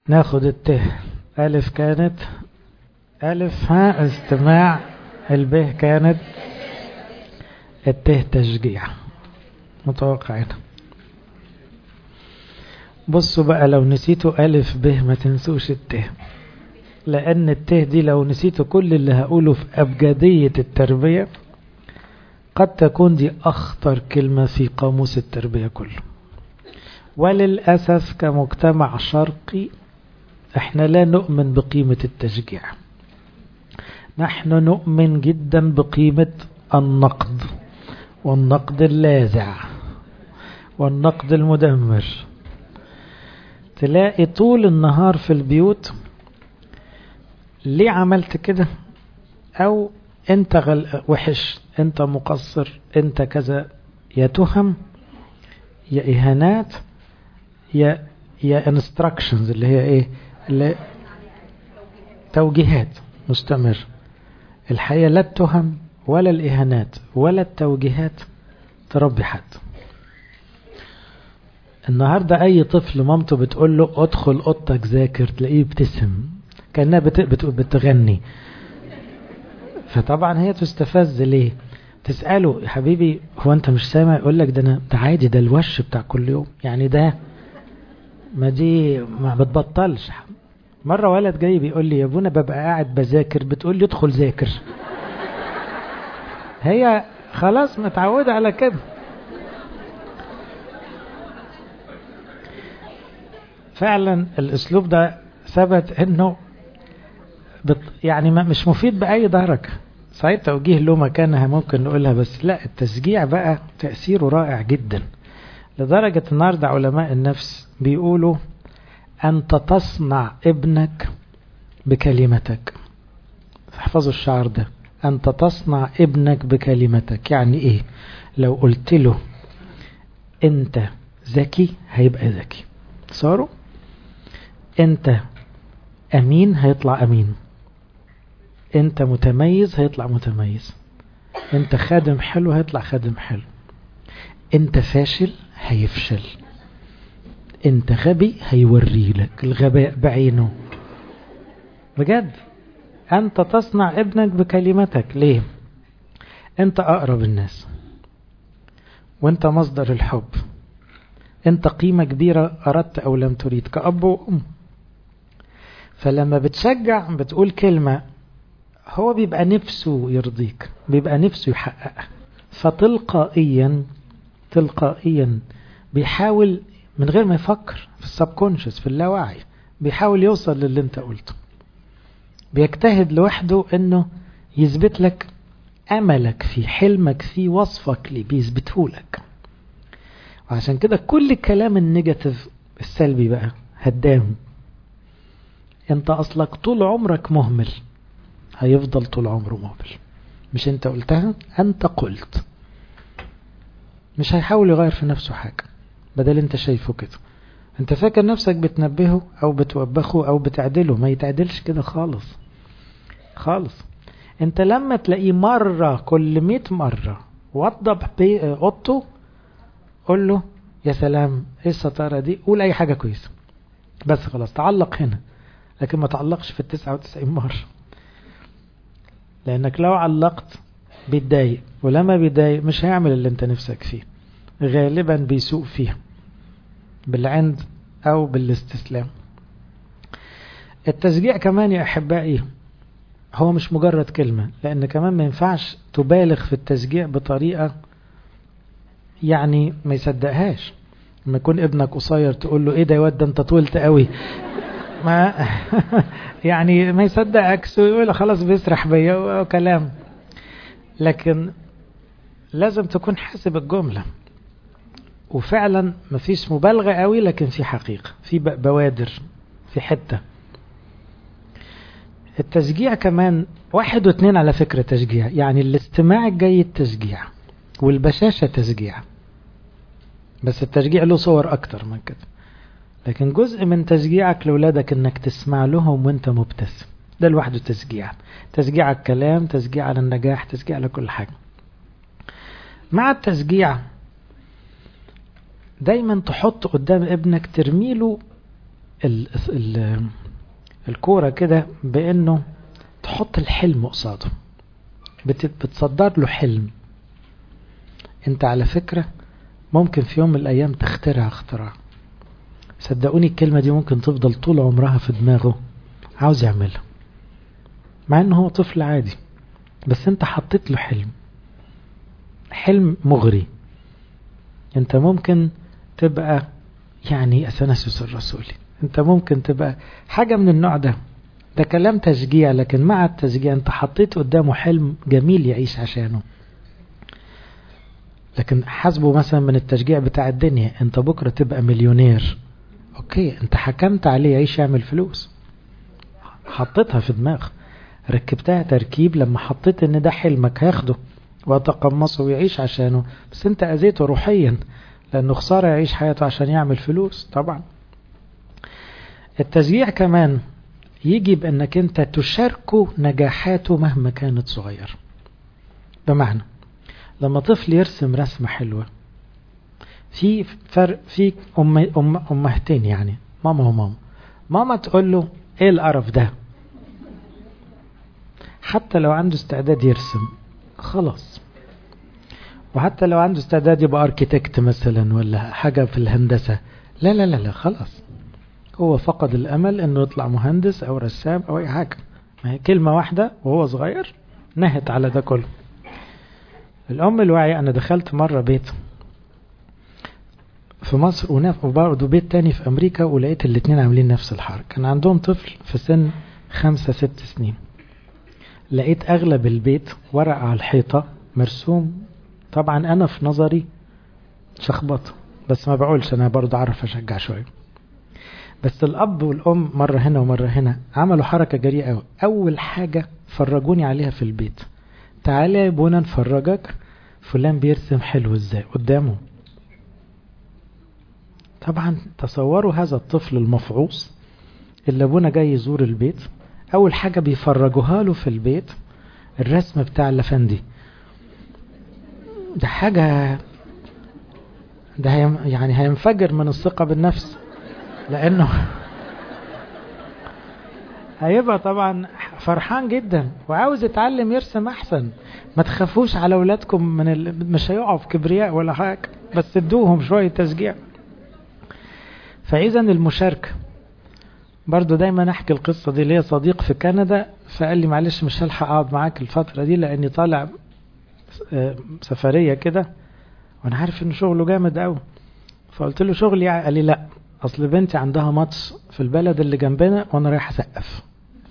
ناخد الت ألف كانت ألف ها استماع الب كانت الت تشجيع متوقعين بصوا بقى لو نسيتوا ألف ب ما تنسوش الت لأن الت دي لو نسيتوا كل اللي هقوله في أبجدية التربية قد تكون دي أخطر كلمة في قاموس التربية كله وللأسف كمجتمع شرقي احنا لا نؤمن بقيمة التشجيع نحن نؤمن جدا بقيمة النقد والنقد اللاذع والنقد المدمر تلاقي طول النهار في البيوت ليه عملت كده او انت غل... وحش انت مقصر انت كذا يا تهم يا اهانات يا يا انستراكشنز اللي هي ايه اللي توجيهات مستمر الحقيقه لا التهم ولا الاهانات ولا التوجيهات تربي حد النهارده اي طفل مامته بتقول له ادخل اوضتك ذاكر تلاقيه يبتسم كانها بت... بت... بتغني فطبعا هي تستفز ليه تسأله يا حبيبي هو انت مش سامع يقول لك ده انا ده عادي ده الوش بتاع كل يوم يعني ده ما دي ما بتبطلش مرة ولد جاي بيقول لي يا ابونا ببقى قاعد بذاكر بتقول لي ادخل ذاكر هي خلاص متعودة على كده فعلا الاسلوب ده ثبت انه بت يعني ما مش مفيد بأي درجة صحيح توجيه له مكانها ممكن نقولها بس لا التشجيع بقى تأثيره رائع جدا لدرجة النهاردة علماء النفس بيقولوا أنت تصنع ابنك بكلمتك احفظوا الشعر ده أنت تصنع ابنك بكلمتك يعني إيه لو قلت له أنت ذكي هيبقى ذكي صاروا أنت أمين هيطلع أمين أنت متميز هيطلع متميز أنت خادم حلو هيطلع خادم حلو أنت فاشل هيفشل أنت غبي هيوري لك الغباء بعينه بجد أنت تصنع ابنك بكلمتك ليه أنت أقرب الناس وأنت مصدر الحب أنت قيمة كبيرة أردت أو لم تريد كأب وأم فلما بتشجع بتقول كلمة هو بيبقى نفسه يرضيك بيبقى نفسه يحققها فتلقائيا تلقائيا بيحاول من غير ما يفكر في السبكونشس في اللاوعي بيحاول يوصل للي انت قلته بيجتهد لوحده انه يثبت لك املك في حلمك في وصفك ليه بيثبته لك وعشان كده كل الكلام النيجاتيف السلبي بقى هدام انت اصلك طول عمرك مهمل هيفضل طول عمره مهمل مش انت قلتها انت قلت مش هيحاول يغير في نفسه حاجة بدل انت شايفه كده انت فاكر نفسك بتنبهه او بتوبخه او بتعدله ما يتعدلش كده خالص خالص انت لما تلاقيه مرة كل مئة مرة وضب اوضته قول له يا سلام ايه الستارة دي قول اي حاجة كويسة بس خلاص تعلق هنا لكن ما تعلقش في التسعة وتسعين مرة لانك لو علقت بيتضايق ولما بيتضايق مش هيعمل اللي انت نفسك فيه غالبا بيسوق فيه بالعند او بالاستسلام التشجيع كمان يا احبائي هو مش مجرد كلمة لان كمان ما ينفعش تبالغ في التشجيع بطريقة يعني ما يصدقهاش لما يكون ابنك قصير تقول له ايه ده يا واد ده انت طولت قوي ما يعني ما يصدقك ويقول خلاص بيسرح بيا وكلام لكن لازم تكون حاسب الجملة وفعلا مفيش مبالغة قوي لكن في حقيقة في بوادر في حتة التشجيع كمان واحد واثنين على فكرة تشجيع يعني الاستماع الجيد تشجيع والبشاشة تشجيع بس التشجيع له صور أكتر من كده لكن جزء من تشجيعك لأولادك انك تسمع لهم وانت مبتسم ده لوحده تشجيع تشجيع على الكلام تشجيع على النجاح تشجيع على كل حاجة مع التشجيع دايما تحط قدام ابنك ترميله ال ال الكورة كده بانه تحط الحلم قصاده بتصدر له حلم انت على فكرة ممكن في يوم من الايام تخترع اختراع صدقوني الكلمة دي ممكن تفضل طول عمرها في دماغه عاوز يعملها مع انه هو طفل عادي بس انت حطيت له حلم حلم مغري انت ممكن تبقى يعني اثناسيوس الرسولي انت ممكن تبقى حاجة من النوع ده ده كلام تشجيع لكن مع التشجيع انت حطيت قدامه حلم جميل يعيش عشانه لكن حاسبه مثلا من التشجيع بتاع الدنيا انت بكرة تبقى مليونير اوكي انت حكمت عليه يعيش يعمل فلوس حطيتها في دماغ ركبتها تركيب لما حطيت ان ده حلمك هياخده وتقمصه ويعيش عشانه بس انت اذيته روحيا لانه خسارة يعيش حياته عشان يعمل فلوس طبعا التشجيع كمان يجي بانك انت تشاركه نجاحاته مهما كانت صغيرة بمعنى لما طفل يرسم رسمة حلوة في فرق في أم أم أمهتين يعني ماما وماما ماما تقول له ايه القرف ده حتى لو عنده استعداد يرسم خلاص وحتى لو عنده استعداد يبقى اركيتكت مثلا ولا حاجة في الهندسة لا لا لا لا خلاص هو فقد الامل انه يطلع مهندس او رسام او اي حاجة ما هي كلمة واحدة وهو صغير نهت على ده كله الام الواعية انا دخلت مرة بيت في مصر وبرضه بيت تاني في امريكا ولقيت الاتنين عاملين نفس الحركة كان عندهم طفل في سن خمسة ست سنين لقيت اغلب البيت ورق على الحيطة مرسوم طبعا انا في نظري شخبطة بس ما بقولش انا برضه اعرف اشجع شوية بس الاب والام مرة هنا ومرة هنا عملوا حركة جريئة قوي اول حاجة فرجوني عليها في البيت تعالى يا ابونا نفرجك فلان بيرسم حلو ازاي قدامه طبعا تصوروا هذا الطفل المفعوص اللي ابونا جاي يزور البيت اول حاجة بيفرجوها له في البيت الرسم بتاع اللفندي ده حاجة ده هيم يعني هينفجر من الثقة بالنفس لانه هيبقى طبعا فرحان جدا وعاوز يتعلم يرسم احسن ما تخافوش على اولادكم من ال... مش هيقعوا في كبرياء ولا حاجه بس ادوهم شويه تشجيع فاذا المشاركه برضو دايما احكي القصه دي ليا صديق في كندا فقال لي معلش مش هلحق اقعد معاك الفتره دي لاني طالع سفريه كده وانا عارف ان شغله جامد قوي فقلت له شغلي قال لي لا اصل بنتي عندها ماتش في البلد اللي جنبنا وانا رايح اسقف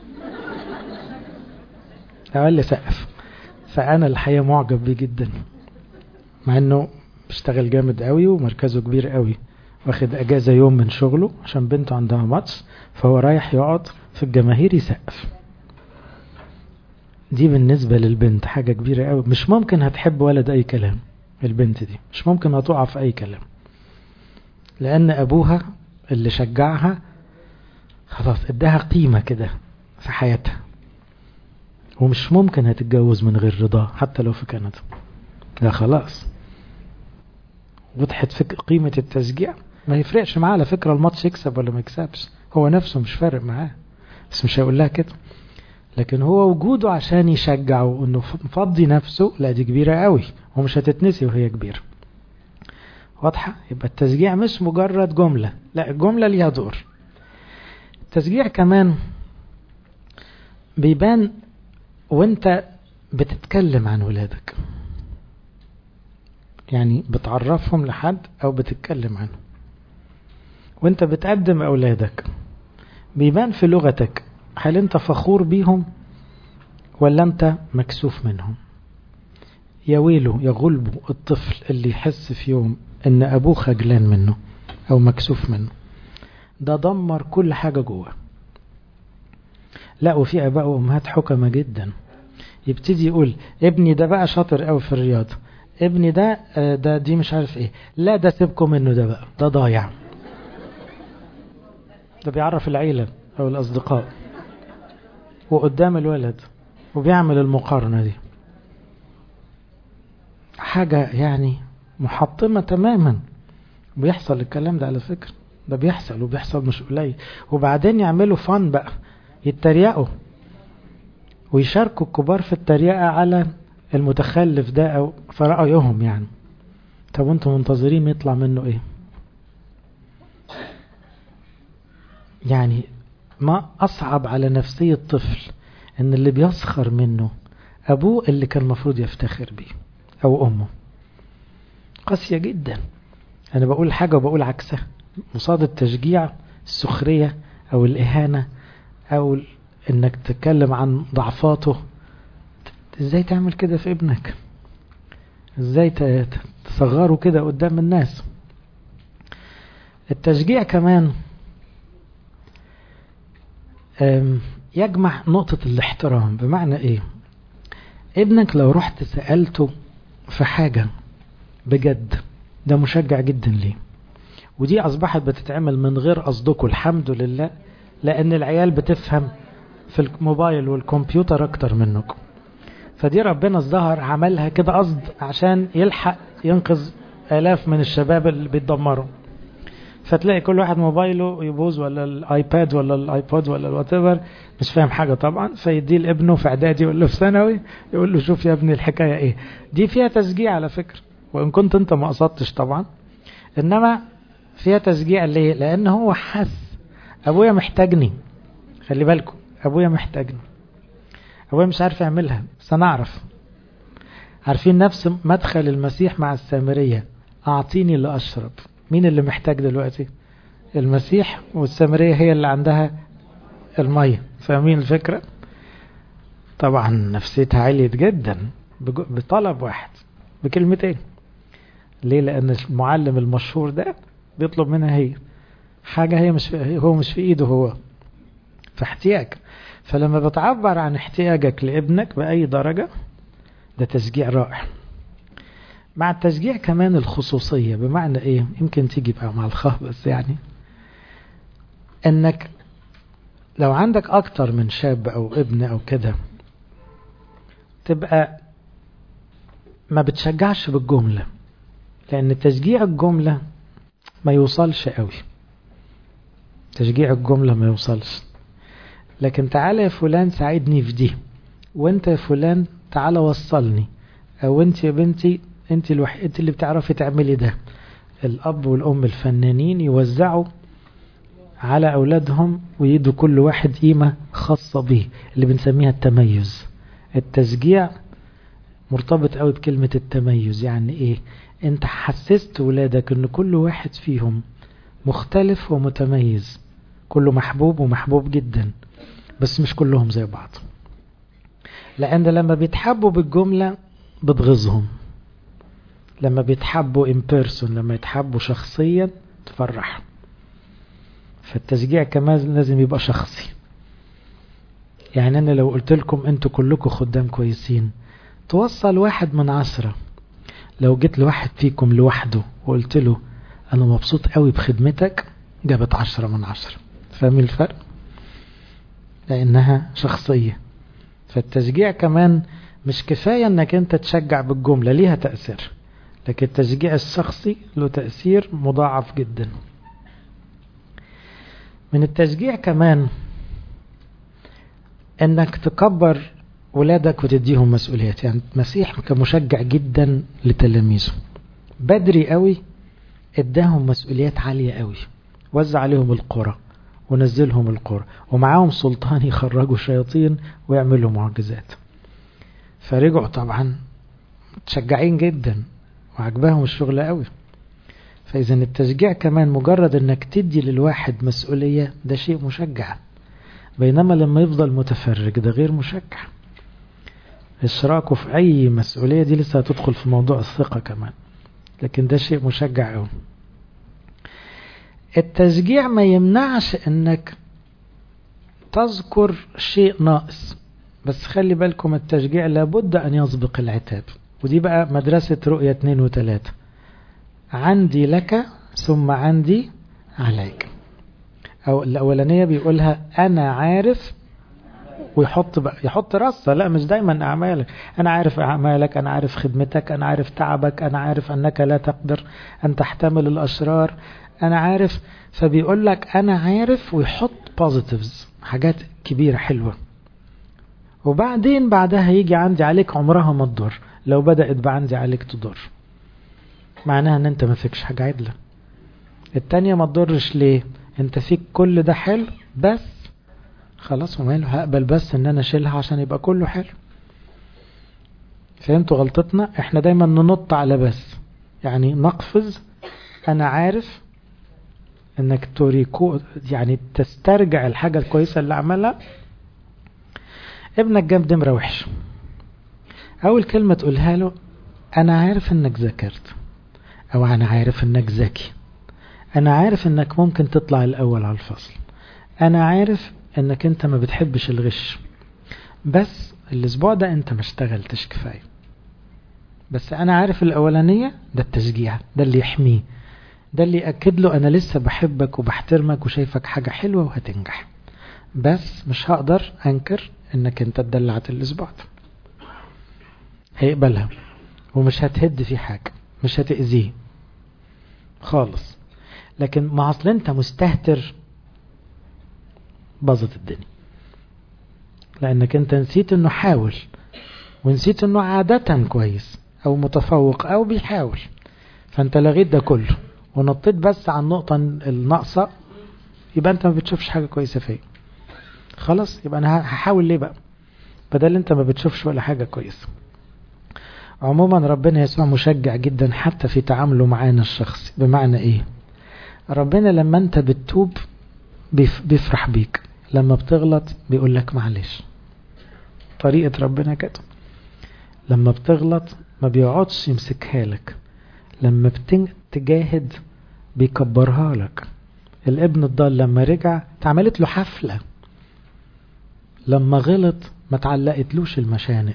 قال لي سقف فانا الحقيقه معجب بيه جدا مع انه بيشتغل جامد قوي ومركزه كبير قوي واخد اجازه يوم من شغله عشان بنته عندها ماتش فهو رايح يقعد في الجماهير يسقف دي بالنسبه للبنت حاجه كبيره قوي مش ممكن هتحب ولد اي كلام البنت دي مش ممكن هتقع في اي كلام لان ابوها اللي شجعها خلاص اداها قيمه كده في حياتها ومش ممكن هتتجوز من غير رضاه حتى لو في كندا لا خلاص وضحت فك قيمة التشجيع ما يفرقش معاه على فكرة الماتش يكسب ولا ما يكسبش هو نفسه مش فارق معاه بس مش هيقول لها كده لكن هو وجوده عشان يشجع وانه مفضي نفسه لا دي كبيرة قوي ومش هتتنسي وهي كبيرة واضحة يبقى التشجيع مش مجرد جملة لا الجملة ليها دور التشجيع كمان بيبان وانت بتتكلم عن ولادك يعني بتعرفهم لحد او بتتكلم عنهم وانت بتقدم اولادك بيبان في لغتك هل انت فخور بيهم ولا انت مكسوف منهم يا ويله يا غلبه الطفل اللي يحس في يوم ان ابوه خجلان منه او مكسوف منه ده دمر كل حاجة جوه لا وفي اباء وامهات حكمة جدا يبتدي يقول ابني ده بقى شاطر قوي في الرياضة ابني ده ده دي مش عارف ايه لا ده سيبكم منه ده بقى ده ضايع ده بيعرف العيلة او الاصدقاء وقدام الولد وبيعمل المقارنة دي حاجة يعني محطمة تماما بيحصل الكلام ده على فكرة ده بيحصل وبيحصل مش قليل وبعدين يعملوا فن بقى يتريقوا ويشاركوا الكبار في التريقة على المتخلف ده أو في رأيهم يعني طب وانتم منتظرين يطلع منه ايه يعني ما أصعب على نفسية طفل ان اللي بيسخر منه أبوه اللي كان المفروض يفتخر بيه أو أمه قاسية جدا أنا بقول حاجة وبقول عكسها مصاد التشجيع السخرية أو الإهانة أو إنك تتكلم عن ضعفاته إزاي تعمل كده في ابنك إزاي تصغره كده قدام الناس التشجيع كمان يجمع نقطة الاحترام بمعنى ايه ابنك لو رحت سألته في حاجة بجد ده مشجع جدا ليه ودي أصبحت بتتعمل من غير قصدكم الحمد لله لأن العيال بتفهم في الموبايل والكمبيوتر أكتر منكم فدي ربنا الظهر عملها كده قصد عشان يلحق ينقذ آلاف من الشباب اللي بيتدمروا فتلاقي كل واحد موبايله يبوظ ولا الايباد ولا الايبود ولا الوات مش فاهم حاجه طبعا فيديه لابنه في اعدادي ولا في ثانوي يقول له شوف يا ابني الحكايه ايه دي فيها تشجيع على فكره وان كنت انت ما قصدتش طبعا انما فيها تشجيع ليه لان هو حس ابويا محتاجني خلي بالكم ابويا محتاجني ابويا مش عارف يعملها بس انا اعرف عارفين نفس مدخل المسيح مع السامريه اعطيني اللي اشرب مين اللي محتاج دلوقتي المسيح والسامرية هي اللي عندها المية فاهمين الفكرة طبعا نفسيتها عليت جدا بطلب واحد بكلمتين ليه لان المعلم المشهور ده بيطلب منها هي حاجة هي مش في هو مش في ايده هو فاحتياج فلما بتعبر عن احتياجك لابنك بأي درجة ده تشجيع رائع مع التشجيع كمان الخصوصية بمعنى ايه يمكن تيجي بقى مع الخه بس يعني انك لو عندك اكتر من شاب او ابن او كده تبقى ما بتشجعش بالجملة لان تشجيع الجملة ما يوصلش قوي تشجيع الجملة ما يوصلش لكن تعالى يا فلان ساعدني في دي وانت يا فلان تعالى وصلني او انت يا بنتي انت الوحيد اللي بتعرفي تعملي ده الاب والام الفنانين يوزعوا على اولادهم ويدوا كل واحد قيمة خاصة به اللي بنسميها التميز التشجيع مرتبط قوي بكلمة التميز يعني ايه انت حسست ولادك ان كل واحد فيهم مختلف ومتميز كله محبوب ومحبوب جدا بس مش كلهم زي بعض لان لما بيتحبوا بالجملة بتغيظهم لما بيتحبوا in person لما يتحبوا شخصيا تفرح فالتشجيع كمان لازم يبقى شخصي يعني انا لو قلت لكم انتوا كلكم خدام كويسين توصل واحد من عشرة لو جيت لواحد فيكم لوحده وقلت له انا مبسوط قوي بخدمتك جابت عشرة من عشرة فاهمين الفرق لانها شخصية فالتشجيع كمان مش كفاية انك انت تشجع بالجملة ليها تأثير لكن التشجيع الشخصي له تأثير مضاعف جدا من التشجيع كمان انك تكبر ولادك وتديهم مسؤوليات يعني المسيح كان مشجع جدا لتلاميذه بدري قوي اداهم مسؤوليات عالية قوي وزع عليهم القرى ونزلهم القرى ومعاهم سلطان يخرجوا الشياطين ويعملوا معجزات فرجعوا طبعا متشجعين جدا وعجباهم الشغل قوي فإذا التشجيع كمان مجرد انك تدي للواحد مسؤولية ده شيء مشجع بينما لما يفضل متفرج ده غير مشجع اشراكه في اي مسؤولية دي لسه هتدخل في موضوع الثقة كمان لكن ده شيء مشجع قوي التشجيع ما يمنعش انك تذكر شيء ناقص بس خلي بالكم التشجيع لابد ان يسبق العتاب ودي بقى مدرسة رؤية اتنين وتلاتة عندي لك ثم عندي عليك او الاولانية بيقولها انا عارف ويحط بقى يحط رصة لا مش دايما اعمالك انا عارف اعمالك انا عارف خدمتك انا عارف تعبك انا عارف انك لا تقدر ان تحتمل الاشرار انا عارف فبيقول لك انا عارف ويحط بوزيتيفز حاجات كبيرة حلوة وبعدين بعدها يجي عندي عليك عمرها ما تضر لو بدأت بقى عندي عليك تضر معناها ان انت ما فيكش حاجة عدلة التانية ما تضرش ليه انت فيك كل ده حلو بس خلاص وماله هقبل بس ان انا اشيلها عشان يبقى كله حلو فهمتوا غلطتنا احنا دايما ننط على بس يعني نقفز انا عارف انك توريكو يعني تسترجع الحاجة الكويسة اللي عملها ابنك جاب نمرة وحشة اول كلمة تقولها له انا عارف انك ذاكرت او انا عارف انك ذكي انا عارف انك ممكن تطلع الاول على الفصل انا عارف انك انت ما بتحبش الغش بس الاسبوع ده انت ما اشتغلتش كفايه بس انا عارف الاولانيه ده التشجيع ده اللي يحميه ده اللي ياكد له انا لسه بحبك وبحترمك وشايفك حاجه حلوه وهتنجح بس مش هقدر انكر انك انت اتدلعت الاسبوع ده هيقبلها ومش هتهد فيه حاجه مش هتاذيه خالص لكن ما اصل انت مستهتر باظت الدنيا لانك انت نسيت انه حاول ونسيت انه عادة كويس او متفوق او بيحاول فانت لغيت ده كله ونطيت بس على النقطة الناقصة يبقى انت ما بتشوفش حاجة كويسة فيا خلاص يبقى انا هحاول ليه بقى بدل انت ما بتشوفش ولا حاجة كويسة عموما ربنا يسوع مشجع جدا حتى في تعامله معانا الشخصي بمعنى ايه ربنا لما انت بتتوب بيفرح بيك لما بتغلط بيقول لك معلش طريقة ربنا كده لما بتغلط ما بيقعدش يمسكها لك لما بتجاهد بيكبرها لك الابن الضال لما رجع اتعملت له حفلة لما غلط ما تعلقتلوش المشانق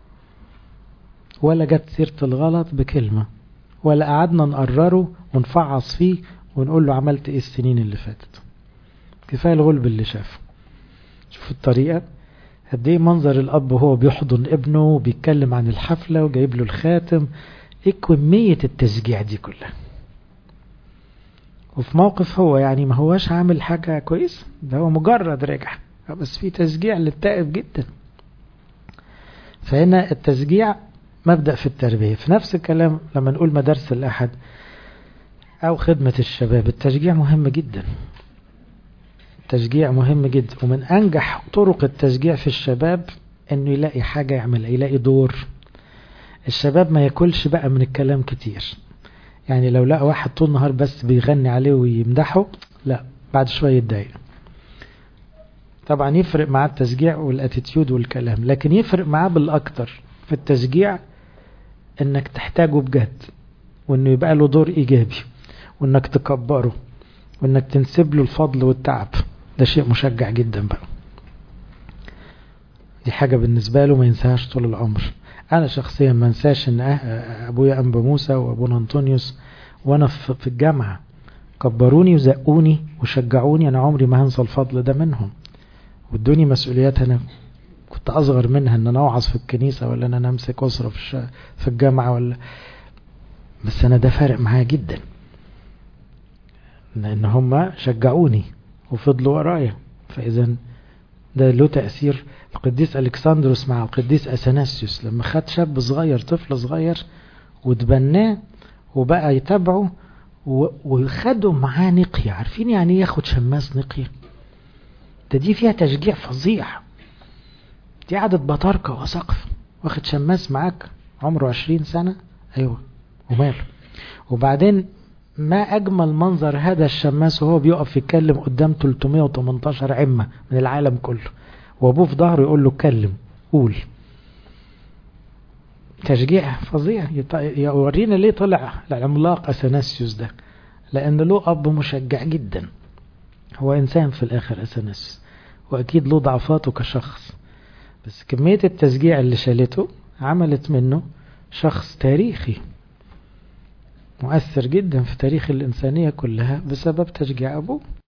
ولا جت سيرة الغلط بكلمة ولا قعدنا نقرره ونفعص فيه ونقول له عملت ايه السنين اللي فاتت كفاية الغلب اللي شافه شوف الطريقة قد ايه منظر الاب وهو بيحضن ابنه وبيتكلم عن الحفلة وجايب له الخاتم ايه كمية التشجيع دي كلها وفي موقف هو يعني ما هواش عامل حاجة كويسة ده هو مجرد رجع بس في تشجيع للتائب جدا فهنا التشجيع مبدأ في التربية في نفس الكلام لما نقول مدارس الأحد أو خدمة الشباب التشجيع مهم جدا التشجيع مهم جدا ومن أنجح طرق التشجيع في الشباب أنه يلاقي حاجة يعمل يلاقي دور الشباب ما ياكلش بقى من الكلام كتير يعني لو لقى واحد طول النهار بس بيغني عليه ويمدحه لا بعد شوية يتضايق طبعا يفرق معاه التشجيع والاتيتيود والكلام لكن يفرق معاه بالأكتر في التشجيع انك تحتاجه بجد وانه يبقى له دور ايجابي وانك تكبره وانك تنسب له الفضل والتعب ده شيء مشجع جدا بقى دي حاجة بالنسبة له ما ينساهاش طول العمر انا شخصيا ما انساش ان ابويا انبا موسى وابونا انطونيوس وانا في الجامعة كبروني وزقوني وشجعوني انا عمري ما هنسى الفضل ده منهم وادوني مسؤوليات انا كنت اصغر منها ان انا اوعظ في الكنيسة ولا ان انا امسك اسرة في, في الجامعة ولا بس انا ده فارق معايا جدا لان هم شجعوني وفضلوا ورايا فاذا ده له تأثير القديس الكسندروس مع القديس اثناسيوس لما خد شاب صغير طفل صغير وتبناه وبقى يتابعه وخدوا معاه نقية عارفين يعني ياخد شماس نقية ده دي فيها تشجيع فظيع دي قعدة بطاركة وسقف واخد شماس معاك عمره عشرين سنة ايوه وماله وبعدين ما اجمل منظر هذا الشماس وهو بيقف يتكلم قدام 318 عمة من العالم كله وابوه في ظهره يقول له اتكلم قول تشجيع فظيع يورينا ليه طلع العملاق اثناسيوس ده لان له اب مشجع جدا هو انسان في الاخر اثناسيوس واكيد له ضعفاته كشخص بس كمية التشجيع اللي شالته عملت منه شخص تاريخي مؤثر جدا في تاريخ الإنسانية كلها بسبب تشجيع أبوه